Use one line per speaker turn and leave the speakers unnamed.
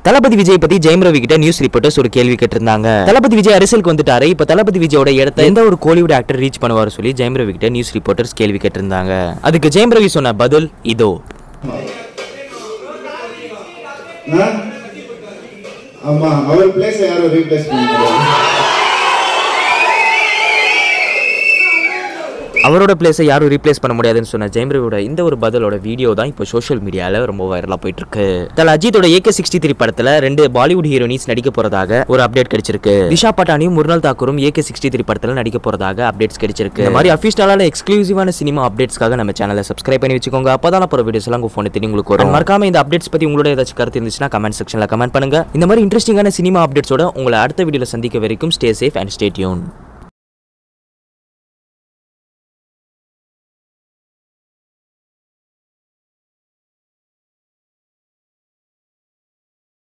தளபதி விஜய் பத்தி ஜெயம் ரவி கிட்ட news reporters ஒரு கேள்வி கேட்டிருந்தாங்க தளபதி விஜய் அரசியலுக்கு வந்துட்டாரு இப்ப தளபதி விஜயோட இடத்த எந்த ஒரு கோலிவுட் ஆக்டர் ரீச் பண்ணுவார் சொல்லி ஜெயம் ரவி கிட்ட நியூஸ் ரிப்போர்ட்டர்ஸ் கேள்வி கேட்டிருந்தாங்க அதுக்கு ஜெயம் ரவி சொன்ன பதில் இதோ
ஆ? ஆமா அவர் பிளேஸ் யாரும் ரீப்ளேஸ் பண்ணிக்கிறாங்க
அவரோட பிளேஸை யாரும் ரீப்ளேஸ் பண்ண முடியாதுன்னு சொன்ன ஜெயம் ரவியோட இந்த ஒரு பதிலோட வீடியோ தான் இப்போ சோஷியல் மீடியால ரொம்ப வைரலா போயிட்டு இருக்கு தல அஜித்தோட ஏகே சிக்ஸ்டி த்ரீ படத்துல ரெண்டு பாலிவுட் ஹீரோயின்ஸ் நடிக்க போறதாக ஒரு அப்டேட் கிடைச்சிருக்கு திஷா பட்டானியும் முர்னால் தாக்கூரும் ஏகே சிக்ஸ்டி த்ரீ படத்துல நடிக்க போறதாக அப்டேட்ஸ் கிடைச்சிருக்கு இந்த மாதிரி அஃபிஷியலான எக்ஸ்க்ளூசிவான சினிமா அப்டேட்ஸ்க்காக நம்ம சேனலை சப்ஸ்கிரைப் பண்ணி வச்சுக்கோங்க அப்பதான் போற வீடியோஸ் எல்லாம் உங்க போன் தேடி உங்களுக்கு வரும் மறக்காம இந்த அப்டேட்ஸ் பத்தி உங்களோட ஏதாச்சும் கருத்து இருந்துச்சுன்னா கமெண்ட் செக்ஷன்ல கமெண்ட் பண்ணுங்க இந்த மாதிரி இன்ட்ரெஸ்டிங்கான சினிமா அப்டேட்ஸோட உங்களை அடுத்த வீடியோல சந்திக்க வரைக்கும் stay safe and stay tune